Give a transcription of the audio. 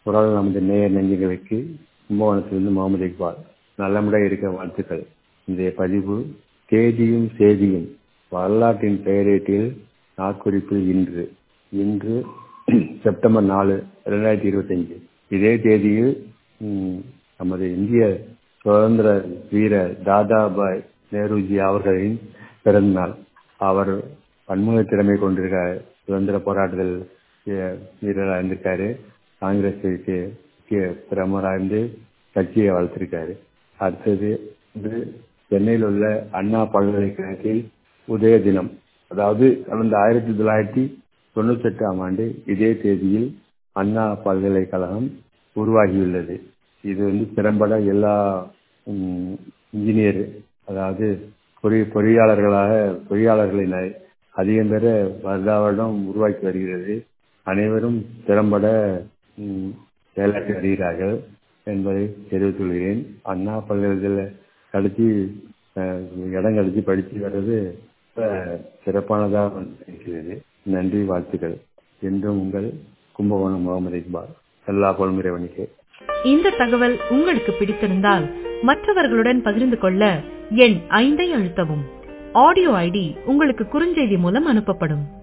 குரல் நமது நேய நெஞ்சங்களுக்கு கும்பகோணத்திலிருந்து முகமது இக்பால் நல்லமுறை இருக்க வாழ்த்துக்கள் இன்றைய பதிவு தேதியும் சேதியும் வரலாற்றின் பெயரேட்டில் நாட்குறிப்பு இன்று இன்று செப்டம்பர் நாலு இரண்டாயிரத்தி இருபத்தஞ்சு இதே தேதியில் ம், நமது இந்திய சுதந்திர வீரர் தாதாபாய் நேருஜி அவர்களின் பிறந்த நாள் அவர் பன்முக திறமை கொண்டிருக்கார் சுதந்திர போராட்டத்தில் வீ- வீரராக இருந்திருக்காரு காங்கிரஸுக்கு முக்கிய பிரமுகராக இருந்து கட்சியை வளர்த்திருக்காரு அடுத்தது வந்து சென்னையில் உள்ள அண்ணா பல்கலைக்கழகத்தில் உதய தினம் அதாவது கடந்த ஆயிரத்தி தொள்ளாயிரத்தி தொண்ணூத்தி எட்டாம் ஆண்டு இதே தேதியில் அண்ணா பல்கலைக்கழகம் உருவாகியுள்ளது இது வந்து திறம்பட எல்லா ம், இன்ஜினியர் அதாவது பொறி பொறியாளர்களாக பொறியாளர்களை ந- அதிகம் பேர வருடா வருடம் உருவாக்கி வருகிறது அனைவரும் திறம்பட ம், செயலாற்றி வருகிறார்கள் என்பதை தெரிவித்துக் கொள்கிறேன் அண்ணா பல்கலைக்கழகத்தில் கழிச்சு அஹ், இடம் கழிச்சு படித்து வர்றது ரொம்ப சிறப்பானதாக இருக்கிறது நன்றி வாழ்த்துக்கள் என்றும் உங்கள் கும்பகோணம் முகமது இக்பால் எல்லா பொழுமுறைவனுக்கு இந்த தகவல் உங்களுக்கு பிடித்திருந்தால் மற்றவர்களுடன் பகிர்ந்து கொள்ள எண் ஐந்தை அழுத்தவும் ஆடியோ ஐடி உங்களுக்கு குறுஞ்செய்தி மூலம் அனுப்பப்படும்